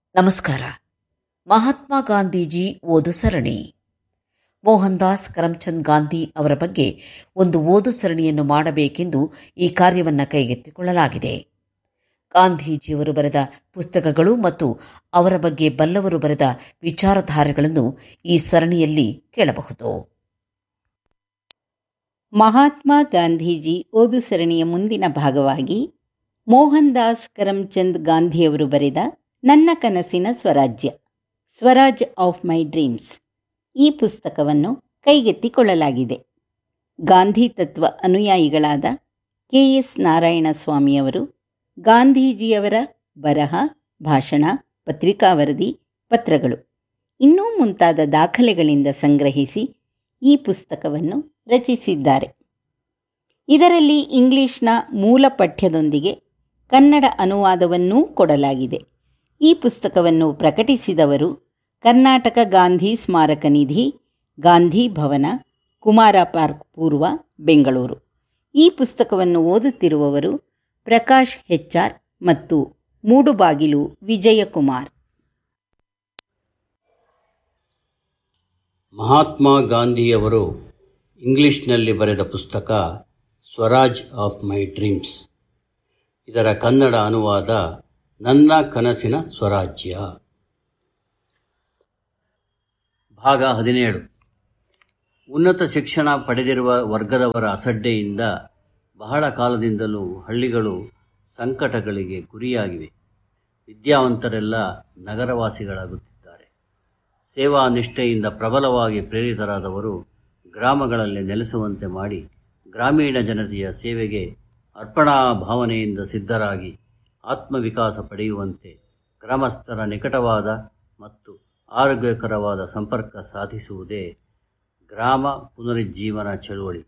ನಮಸ್ಕಾರ ಮಹಾತ್ಮ ಗಾಂಧೀಜಿ ಓದು ಸರಣಿ ಮೋಹನ್ ದಾಸ್ ಕರಮ್ಚಂದ್ ಗಾಂಧಿ ಅವರ ಬಗ್ಗೆ ಒಂದು ಓದು ಸರಣಿಯನ್ನು ಮಾಡಬೇಕೆಂದು ಈ ಕಾರ್ಯವನ್ನು ಕೈಗೆತ್ತಿಕೊಳ್ಳಲಾಗಿದೆ ಗಾಂಧೀಜಿಯವರು ಬರೆದ ಪುಸ್ತಕಗಳು ಮತ್ತು ಅವರ ಬಗ್ಗೆ ಬಲ್ಲವರು ಬರೆದ ವಿಚಾರಧಾರೆಗಳನ್ನು ಈ ಸರಣಿಯಲ್ಲಿ ಕೇಳಬಹುದು ಮಹಾತ್ಮ ಗಾಂಧೀಜಿ ಓದು ಸರಣಿಯ ಮುಂದಿನ ಭಾಗವಾಗಿ ಮೋಹನ್ ದಾಸ್ ಕರಮ್ಚಂದ್ ಗಾಂಧಿಯವರು ಬರೆದ ನನ್ನ ಕನಸಿನ ಸ್ವರಾಜ್ಯ ಸ್ವರಾಜ್ ಆಫ್ ಮೈ ಡ್ರೀಮ್ಸ್ ಈ ಪುಸ್ತಕವನ್ನು ಕೈಗೆತ್ತಿಕೊಳ್ಳಲಾಗಿದೆ ಗಾಂಧಿ ತತ್ವ ಅನುಯಾಯಿಗಳಾದ ಕೆ ಎಸ್ ನಾರಾಯಣಸ್ವಾಮಿಯವರು ಗಾಂಧೀಜಿಯವರ ಬರಹ ಭಾಷಣ ಪತ್ರಿಕಾ ವರದಿ ಪತ್ರಗಳು ಇನ್ನೂ ಮುಂತಾದ ದಾಖಲೆಗಳಿಂದ ಸಂಗ್ರಹಿಸಿ ಈ ಪುಸ್ತಕವನ್ನು ರಚಿಸಿದ್ದಾರೆ ಇದರಲ್ಲಿ ಇಂಗ್ಲಿಷ್ನ ಮೂಲ ಪಠ್ಯದೊಂದಿಗೆ ಕನ್ನಡ ಅನುವಾದವನ್ನೂ ಕೊಡಲಾಗಿದೆ ಈ ಪುಸ್ತಕವನ್ನು ಪ್ರಕಟಿಸಿದವರು ಕರ್ನಾಟಕ ಗಾಂಧಿ ಸ್ಮಾರಕ ನಿಧಿ ಗಾಂಧಿ ಭವನ ಕುಮಾರ ಪಾರ್ಕ್ ಪೂರ್ವ ಬೆಂಗಳೂರು ಈ ಪುಸ್ತಕವನ್ನು ಓದುತ್ತಿರುವವರು ಪ್ರಕಾಶ್ ಹೆಚ್ಆರ್ ಮತ್ತು ಮೂಡುಬಾಗಿಲು ವಿಜಯಕುಮಾರ್ ಮಹಾತ್ಮ ಗಾಂಧಿಯವರು ಇಂಗ್ಲಿಷ್ನಲ್ಲಿ ಬರೆದ ಪುಸ್ತಕ ಸ್ವರಾಜ್ ಆಫ್ ಮೈ ಡ್ರೀಮ್ಸ್ ಇದರ ಕನ್ನಡ ಅನುವಾದ ನನ್ನ ಕನಸಿನ ಸ್ವರಾಜ್ಯ ಭಾಗ ಹದಿನೇಳು ಉನ್ನತ ಶಿಕ್ಷಣ ಪಡೆದಿರುವ ವರ್ಗದವರ ಅಸಡ್ಡೆಯಿಂದ ಬಹಳ ಕಾಲದಿಂದಲೂ ಹಳ್ಳಿಗಳು ಸಂಕಟಗಳಿಗೆ ಗುರಿಯಾಗಿವೆ ವಿದ್ಯಾವಂತರೆಲ್ಲ ನಗರವಾಸಿಗಳಾಗುತ್ತಿದ್ದಾರೆ ಸೇವಾ ನಿಷ್ಠೆಯಿಂದ ಪ್ರಬಲವಾಗಿ ಪ್ರೇರಿತರಾದವರು ಗ್ರಾಮಗಳಲ್ಲಿ ನೆಲೆಸುವಂತೆ ಮಾಡಿ ಗ್ರಾಮೀಣ ಜನತೆಯ ಸೇವೆಗೆ ಅರ್ಪಣಾ ಭಾವನೆಯಿಂದ ಸಿದ್ಧರಾಗಿ ಆತ್ಮವಿಕಾಸ ಪಡೆಯುವಂತೆ ಗ್ರಾಮಸ್ಥರ ನಿಕಟವಾದ ಮತ್ತು ಆರೋಗ್ಯಕರವಾದ ಸಂಪರ್ಕ ಸಾಧಿಸುವುದೇ ಗ್ರಾಮ ಪುನರುಜ್ಜೀವನ ಚಳುವಳಿ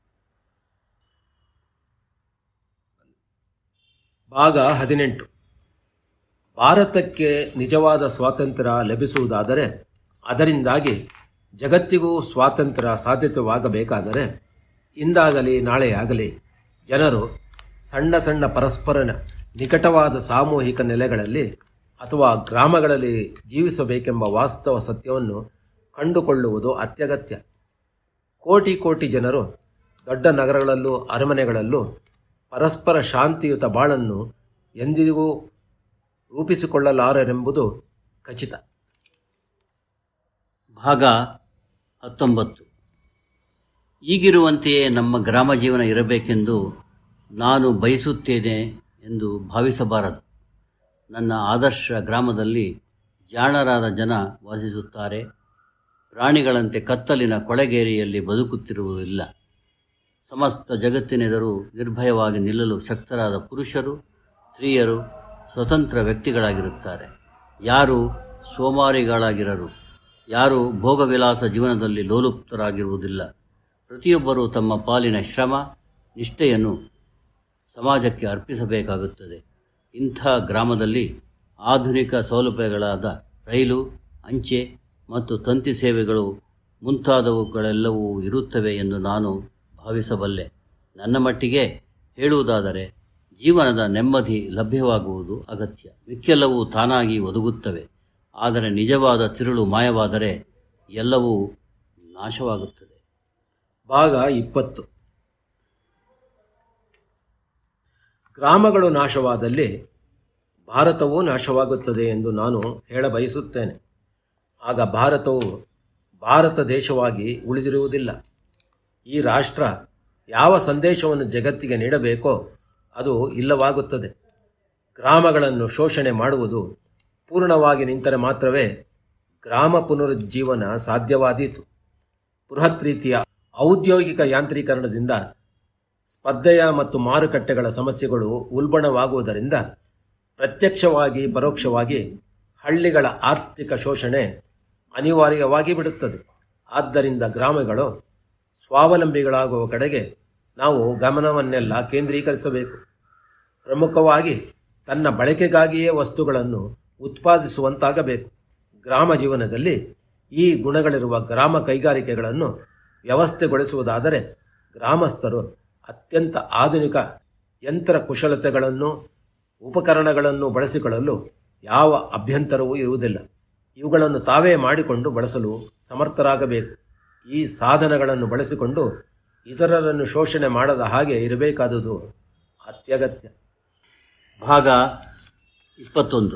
ಭಾಗ ಹದಿನೆಂಟು ಭಾರತಕ್ಕೆ ನಿಜವಾದ ಸ್ವಾತಂತ್ರ್ಯ ಲಭಿಸುವುದಾದರೆ ಅದರಿಂದಾಗಿ ಜಗತ್ತಿಗೂ ಸ್ವಾತಂತ್ರ್ಯ ಸಾಧ್ಯತೆವಾಗಬೇಕಾದರೆ ಇಂದಾಗಲಿ ನಾಳೆಯಾಗಲಿ ಜನರು ಸಣ್ಣ ಸಣ್ಣ ಪರಸ್ಪರ ನಿಕಟವಾದ ಸಾಮೂಹಿಕ ನೆಲೆಗಳಲ್ಲಿ ಅಥವಾ ಗ್ರಾಮಗಳಲ್ಲಿ ಜೀವಿಸಬೇಕೆಂಬ ವಾಸ್ತವ ಸತ್ಯವನ್ನು ಕಂಡುಕೊಳ್ಳುವುದು ಅತ್ಯಗತ್ಯ ಕೋಟಿ ಕೋಟಿ ಜನರು ದೊಡ್ಡ ನಗರಗಳಲ್ಲೂ ಅರಮನೆಗಳಲ್ಲೂ ಪರಸ್ಪರ ಶಾಂತಿಯುತ ಬಾಳನ್ನು ಎಂದಿಗೂ ರೂಪಿಸಿಕೊಳ್ಳಲಾರರೆಂಬುದು ಖಚಿತ ಭಾಗ ಹತ್ತೊಂಬತ್ತು ಈಗಿರುವಂತೆಯೇ ನಮ್ಮ ಗ್ರಾಮ ಜೀವನ ಇರಬೇಕೆಂದು ನಾನು ಬಯಸುತ್ತೇನೆ ಎಂದು ಭಾವಿಸಬಾರದು ನನ್ನ ಆದರ್ಶ ಗ್ರಾಮದಲ್ಲಿ ಜಾಣರಾದ ಜನ ವಾಸಿಸುತ್ತಾರೆ ಪ್ರಾಣಿಗಳಂತೆ ಕತ್ತಲಿನ ಕೊಳೆಗೇರಿಯಲ್ಲಿ ಬದುಕುತ್ತಿರುವುದಿಲ್ಲ ಸಮಸ್ತ ಜಗತ್ತಿನೆದುರು ನಿರ್ಭಯವಾಗಿ ನಿಲ್ಲಲು ಶಕ್ತರಾದ ಪುರುಷರು ಸ್ತ್ರೀಯರು ಸ್ವತಂತ್ರ ವ್ಯಕ್ತಿಗಳಾಗಿರುತ್ತಾರೆ ಯಾರು ಸೋಮಾರಿಗಳಾಗಿರರು ಯಾರು ಭೋಗವಿಲಾಸ ಜೀವನದಲ್ಲಿ ಲೋಲುಪ್ತರಾಗಿರುವುದಿಲ್ಲ ಪ್ರತಿಯೊಬ್ಬರೂ ತಮ್ಮ ಪಾಲಿನ ಶ್ರಮ ನಿಷ್ಠೆಯನ್ನು ಸಮಾಜಕ್ಕೆ ಅರ್ಪಿಸಬೇಕಾಗುತ್ತದೆ ಇಂಥ ಗ್ರಾಮದಲ್ಲಿ ಆಧುನಿಕ ಸೌಲಭ್ಯಗಳಾದ ರೈಲು ಅಂಚೆ ಮತ್ತು ತಂತಿ ಸೇವೆಗಳು ಮುಂತಾದವುಗಳೆಲ್ಲವೂ ಇರುತ್ತವೆ ಎಂದು ನಾನು ಭಾವಿಸಬಲ್ಲೆ ನನ್ನ ಮಟ್ಟಿಗೆ ಹೇಳುವುದಾದರೆ ಜೀವನದ ನೆಮ್ಮದಿ ಲಭ್ಯವಾಗುವುದು ಅಗತ್ಯ ಮಿಕ್ಕೆಲ್ಲವೂ ತಾನಾಗಿ ಒದಗುತ್ತವೆ ಆದರೆ ನಿಜವಾದ ತಿರುಳು ಮಾಯವಾದರೆ ಎಲ್ಲವೂ ನಾಶವಾಗುತ್ತದೆ ಭಾಗ ಇಪ್ಪತ್ತು ಗ್ರಾಮಗಳು ನಾಶವಾದಲ್ಲಿ ಭಾರತವೂ ನಾಶವಾಗುತ್ತದೆ ಎಂದು ನಾನು ಹೇಳಬಯಸುತ್ತೇನೆ ಆಗ ಭಾರತವು ಭಾರತ ದೇಶವಾಗಿ ಉಳಿದಿರುವುದಿಲ್ಲ ಈ ರಾಷ್ಟ್ರ ಯಾವ ಸಂದೇಶವನ್ನು ಜಗತ್ತಿಗೆ ನೀಡಬೇಕೋ ಅದು ಇಲ್ಲವಾಗುತ್ತದೆ ಗ್ರಾಮಗಳನ್ನು ಶೋಷಣೆ ಮಾಡುವುದು ಪೂರ್ಣವಾಗಿ ನಿಂತರೆ ಮಾತ್ರವೇ ಗ್ರಾಮ ಪುನರುಜ್ಜೀವನ ಸಾಧ್ಯವಾದೀತು ಬೃಹತ್ ರೀತಿಯ ಔದ್ಯೋಗಿಕ ಯಾಂತ್ರೀಕರಣದಿಂದ ಸ್ಪರ್ಧೆಯ ಮತ್ತು ಮಾರುಕಟ್ಟೆಗಳ ಸಮಸ್ಯೆಗಳು ಉಲ್ಬಣವಾಗುವುದರಿಂದ ಪ್ರತ್ಯಕ್ಷವಾಗಿ ಪರೋಕ್ಷವಾಗಿ ಹಳ್ಳಿಗಳ ಆರ್ಥಿಕ ಶೋಷಣೆ ಅನಿವಾರ್ಯವಾಗಿ ಬಿಡುತ್ತದೆ ಆದ್ದರಿಂದ ಗ್ರಾಮಗಳು ಸ್ವಾವಲಂಬಿಗಳಾಗುವ ಕಡೆಗೆ ನಾವು ಗಮನವನ್ನೆಲ್ಲ ಕೇಂದ್ರೀಕರಿಸಬೇಕು ಪ್ರಮುಖವಾಗಿ ತನ್ನ ಬಳಕೆಗಾಗಿಯೇ ವಸ್ತುಗಳನ್ನು ಉತ್ಪಾದಿಸುವಂತಾಗಬೇಕು ಗ್ರಾಮ ಜೀವನದಲ್ಲಿ ಈ ಗುಣಗಳಿರುವ ಗ್ರಾಮ ಕೈಗಾರಿಕೆಗಳನ್ನು ವ್ಯವಸ್ಥೆಗೊಳಿಸುವುದಾದರೆ ಗ್ರಾಮಸ್ಥರು ಅತ್ಯಂತ ಆಧುನಿಕ ಯಂತ್ರ ಕುಶಲತೆಗಳನ್ನು ಉಪಕರಣಗಳನ್ನು ಬಳಸಿಕೊಳ್ಳಲು ಯಾವ ಅಭ್ಯಂತರವೂ ಇರುವುದಿಲ್ಲ ಇವುಗಳನ್ನು ತಾವೇ ಮಾಡಿಕೊಂಡು ಬಳಸಲು ಸಮರ್ಥರಾಗಬೇಕು ಈ ಸಾಧನಗಳನ್ನು ಬಳಸಿಕೊಂಡು ಇತರರನ್ನು ಶೋಷಣೆ ಮಾಡದ ಹಾಗೆ ಇರಬೇಕಾದುದು ಅತ್ಯಗತ್ಯ ಭಾಗ ಇಪ್ಪತ್ತೊಂದು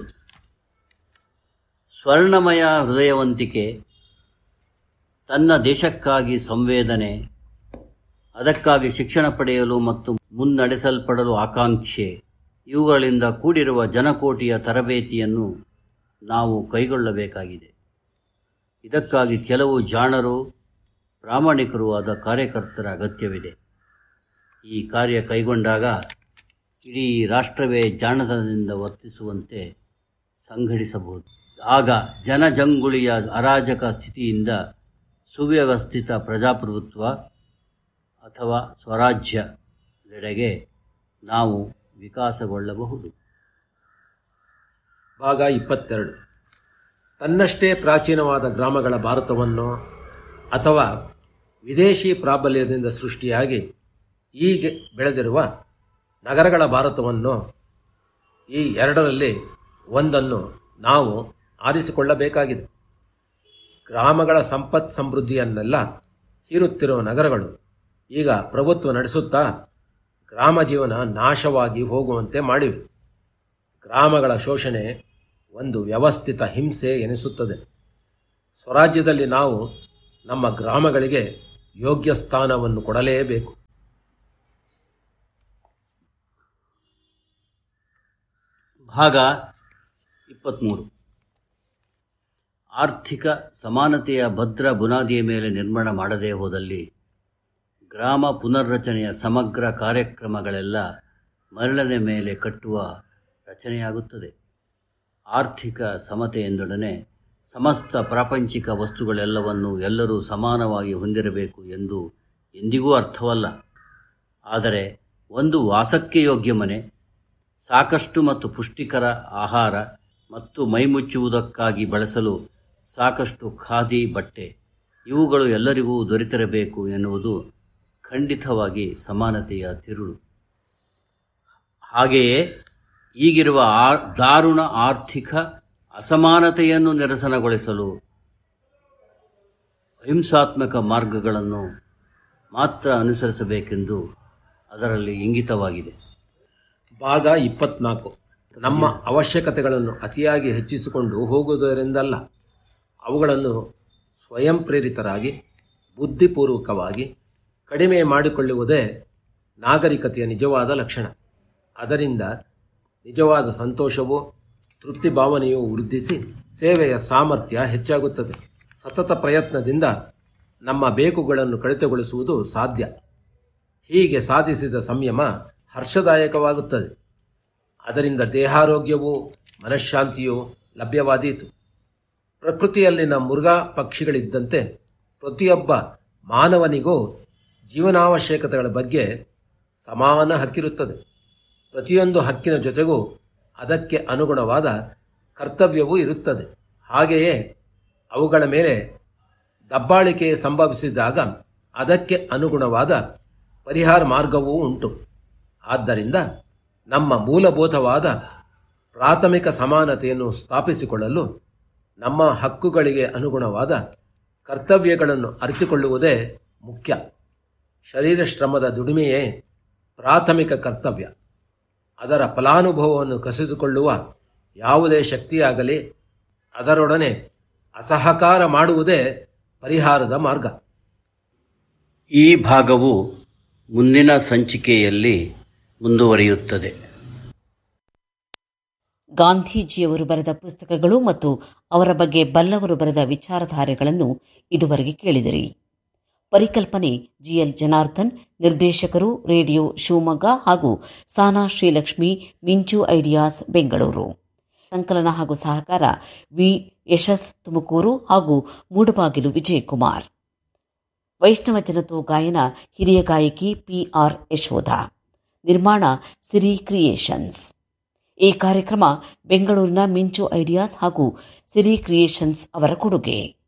ಸ್ವರ್ಣಮಯ ಹೃದಯವಂತಿಕೆ ತನ್ನ ದೇಶಕ್ಕಾಗಿ ಸಂವೇದನೆ ಅದಕ್ಕಾಗಿ ಶಿಕ್ಷಣ ಪಡೆಯಲು ಮತ್ತು ಮುನ್ನಡೆಸಲ್ಪಡಲು ಆಕಾಂಕ್ಷೆ ಇವುಗಳಿಂದ ಕೂಡಿರುವ ಜನಕೋಟಿಯ ತರಬೇತಿಯನ್ನು ನಾವು ಕೈಗೊಳ್ಳಬೇಕಾಗಿದೆ ಇದಕ್ಕಾಗಿ ಕೆಲವು ಜಾಣರು ಪ್ರಾಮಾಣಿಕರು ಆದ ಕಾರ್ಯಕರ್ತರ ಅಗತ್ಯವಿದೆ ಈ ಕಾರ್ಯ ಕೈಗೊಂಡಾಗ ಇಡೀ ರಾಷ್ಟ್ರವೇ ಜಾಣತನದಿಂದ ವರ್ತಿಸುವಂತೆ ಸಂಘಟಿಸಬಹುದು ಆಗ ಜನಜಂಗುಳಿಯ ಅರಾಜಕ ಸ್ಥಿತಿಯಿಂದ ಸುವ್ಯವಸ್ಥಿತ ಪ್ರಜಾಪ್ರಭುತ್ವ ಅಥವಾ ಸ್ವರಾಜ್ಯದೆಡೆಗೆ ನಾವು ವಿಕಾಸಗೊಳ್ಳಬಹುದು ಭಾಗ ಇಪ್ಪತ್ತೆರಡು ತನ್ನಷ್ಟೇ ಪ್ರಾಚೀನವಾದ ಗ್ರಾಮಗಳ ಭಾರತವನ್ನು ಅಥವಾ ವಿದೇಶಿ ಪ್ರಾಬಲ್ಯದಿಂದ ಸೃಷ್ಟಿಯಾಗಿ ಈಗ ಬೆಳೆದಿರುವ ನಗರಗಳ ಭಾರತವನ್ನು ಈ ಎರಡರಲ್ಲಿ ಒಂದನ್ನು ನಾವು ಆರಿಸಿಕೊಳ್ಳಬೇಕಾಗಿದೆ ಗ್ರಾಮಗಳ ಸಂಪತ್ ಸಮೃದ್ಧಿಯನ್ನೆಲ್ಲ ಹೀರುತ್ತಿರುವ ನಗರಗಳು ಈಗ ಪ್ರಭುತ್ವ ನಡೆಸುತ್ತಾ ಗ್ರಾಮ ಜೀವನ ನಾಶವಾಗಿ ಹೋಗುವಂತೆ ಮಾಡಿವೆ ಗ್ರಾಮಗಳ ಶೋಷಣೆ ಒಂದು ವ್ಯವಸ್ಥಿತ ಹಿಂಸೆ ಎನಿಸುತ್ತದೆ ಸ್ವರಾಜ್ಯದಲ್ಲಿ ನಾವು ನಮ್ಮ ಗ್ರಾಮಗಳಿಗೆ ಯೋಗ್ಯ ಸ್ಥಾನವನ್ನು ಕೊಡಲೇಬೇಕು ಭಾಗ ಇಪ್ಪತ್ತ್ಮೂರು ಆರ್ಥಿಕ ಸಮಾನತೆಯ ಭದ್ರ ಬುನಾದಿಯ ಮೇಲೆ ನಿರ್ಮಾಣ ಮಾಡದೇ ಹೋದಲ್ಲಿ ಗ್ರಾಮ ಪುನರ್ರಚನೆಯ ಸಮಗ್ರ ಕಾರ್ಯಕ್ರಮಗಳೆಲ್ಲ ಮರಳಿನ ಮೇಲೆ ಕಟ್ಟುವ ರಚನೆಯಾಗುತ್ತದೆ ಆರ್ಥಿಕ ಸಮತೆಯೆಂದೊಡನೆ ಸಮಸ್ತ ಪ್ರಾಪಂಚಿಕ ವಸ್ತುಗಳೆಲ್ಲವನ್ನು ಎಲ್ಲರೂ ಸಮಾನವಾಗಿ ಹೊಂದಿರಬೇಕು ಎಂದು ಎಂದಿಗೂ ಅರ್ಥವಲ್ಲ ಆದರೆ ಒಂದು ವಾಸಕ್ಕೆ ಯೋಗ್ಯ ಮನೆ ಸಾಕಷ್ಟು ಮತ್ತು ಪುಷ್ಟಿಕರ ಆಹಾರ ಮತ್ತು ಮೈಮುಚ್ಚುವುದಕ್ಕಾಗಿ ಬಳಸಲು ಸಾಕಷ್ಟು ಖಾದಿ ಬಟ್ಟೆ ಇವುಗಳು ಎಲ್ಲರಿಗೂ ದೊರೆತಿರಬೇಕು ಎನ್ನುವುದು ಖಂಡಿತವಾಗಿ ಸಮಾನತೆಯ ತಿರುಳು ಹಾಗೆಯೇ ಈಗಿರುವ ಆ ದಾರುಣ ಆರ್ಥಿಕ ಅಸಮಾನತೆಯನ್ನು ನಿರಸನಗೊಳಿಸಲು ಅಹಿಂಸಾತ್ಮಕ ಮಾರ್ಗಗಳನ್ನು ಮಾತ್ರ ಅನುಸರಿಸಬೇಕೆಂದು ಅದರಲ್ಲಿ ಇಂಗಿತವಾಗಿದೆ ಭಾಗ ಇಪ್ಪತ್ನಾಲ್ಕು ನಮ್ಮ ಅವಶ್ಯಕತೆಗಳನ್ನು ಅತಿಯಾಗಿ ಹೆಚ್ಚಿಸಿಕೊಂಡು ಹೋಗುವುದರಿಂದಲ್ಲ ಅವುಗಳನ್ನು ಸ್ವಯಂ ಪ್ರೇರಿತರಾಗಿ ಬುದ್ಧಿಪೂರ್ವಕವಾಗಿ ಕಡಿಮೆ ಮಾಡಿಕೊಳ್ಳುವುದೇ ನಾಗರಿಕತೆಯ ನಿಜವಾದ ಲಕ್ಷಣ ಅದರಿಂದ ನಿಜವಾದ ಸಂತೋಷವೂ ತೃಪ್ತಿ ಭಾವನೆಯೂ ವೃದ್ಧಿಸಿ ಸೇವೆಯ ಸಾಮರ್ಥ್ಯ ಹೆಚ್ಚಾಗುತ್ತದೆ ಸತತ ಪ್ರಯತ್ನದಿಂದ ನಮ್ಮ ಬೇಕುಗಳನ್ನು ಕಡಿತಗೊಳಿಸುವುದು ಸಾಧ್ಯ ಹೀಗೆ ಸಾಧಿಸಿದ ಸಂಯಮ ಹರ್ಷದಾಯಕವಾಗುತ್ತದೆ ಅದರಿಂದ ದೇಹಾರೋಗ್ಯವೂ ಮನಃಶಾಂತಿಯೂ ಲಭ್ಯವಾದೀತು ಪ್ರಕೃತಿಯಲ್ಲಿನ ಮೃಗ ಪಕ್ಷಿಗಳಿದ್ದಂತೆ ಪ್ರತಿಯೊಬ್ಬ ಮಾನವನಿಗೂ ಜೀವನಾವಶ್ಯಕತೆಗಳ ಬಗ್ಗೆ ಸಮಾನ ಹಕ್ಕಿರುತ್ತದೆ ಪ್ರತಿಯೊಂದು ಹಕ್ಕಿನ ಜೊತೆಗೂ ಅದಕ್ಕೆ ಅನುಗುಣವಾದ ಕರ್ತವ್ಯವೂ ಇರುತ್ತದೆ ಹಾಗೆಯೇ ಅವುಗಳ ಮೇಲೆ ದಬ್ಬಾಳಿಕೆ ಸಂಭವಿಸಿದಾಗ ಅದಕ್ಕೆ ಅನುಗುಣವಾದ ಪರಿಹಾರ ಮಾರ್ಗವೂ ಉಂಟು ಆದ್ದರಿಂದ ನಮ್ಮ ಮೂಲಭೂತವಾದ ಪ್ರಾಥಮಿಕ ಸಮಾನತೆಯನ್ನು ಸ್ಥಾಪಿಸಿಕೊಳ್ಳಲು ನಮ್ಮ ಹಕ್ಕುಗಳಿಗೆ ಅನುಗುಣವಾದ ಕರ್ತವ್ಯಗಳನ್ನು ಅರಿತುಕೊಳ್ಳುವುದೇ ಮುಖ್ಯ ಶರೀರ ಶ್ರಮದ ದುಡಿಮೆಯೇ ಪ್ರಾಥಮಿಕ ಕರ್ತವ್ಯ ಅದರ ಫಲಾನುಭವವನ್ನು ಕಸಿದುಕೊಳ್ಳುವ ಯಾವುದೇ ಶಕ್ತಿಯಾಗಲಿ ಅದರೊಡನೆ ಅಸಹಕಾರ ಮಾಡುವುದೇ ಪರಿಹಾರದ ಮಾರ್ಗ ಈ ಭಾಗವು ಮುಂದಿನ ಸಂಚಿಕೆಯಲ್ಲಿ ಮುಂದುವರಿಯುತ್ತದೆ ಗಾಂಧೀಜಿಯವರು ಬರೆದ ಪುಸ್ತಕಗಳು ಮತ್ತು ಅವರ ಬಗ್ಗೆ ಬಲ್ಲವರು ಬರೆದ ವಿಚಾರಧಾರೆಗಳನ್ನು ಇದುವರೆಗೆ ಕೇಳಿದಿರಿ ಪರಿಕಲ್ಪನೆ ಜಿಎಲ್ ಜನಾರ್ದನ್ ನಿರ್ದೇಶಕರು ರೇಡಿಯೋ ಶಿವಮೊಗ್ಗ ಹಾಗೂ ಸಾನಾ ಶ್ರೀಲಕ್ಷ್ಮಿ ಮಿಂಚು ಐಡಿಯಾಸ್ ಬೆಂಗಳೂರು ಸಂಕಲನ ಹಾಗೂ ಸಹಕಾರ ವಿ ಯಶಸ್ ತುಮಕೂರು ಹಾಗೂ ಮೂಡಬಾಗಿಲು ವಿಜಯಕುಮಾರ್ ವೈಷ್ಣವ ಜನತೋ ಗಾಯನ ಹಿರಿಯ ಗಾಯಕಿ ಪಿಆರ್ ಯಶೋಧ ನಿರ್ಮಾಣ ಸಿರಿ ಕ್ರಿಯೇಷನ್ಸ್ ಈ ಕಾರ್ಯಕ್ರಮ ಬೆಂಗಳೂರಿನ ಮಿಂಚು ಐಡಿಯಾಸ್ ಹಾಗೂ ಸಿರಿ ಕ್ರಿಯೇಷನ್ಸ್ ಅವರ ಕೊಡುಗೆ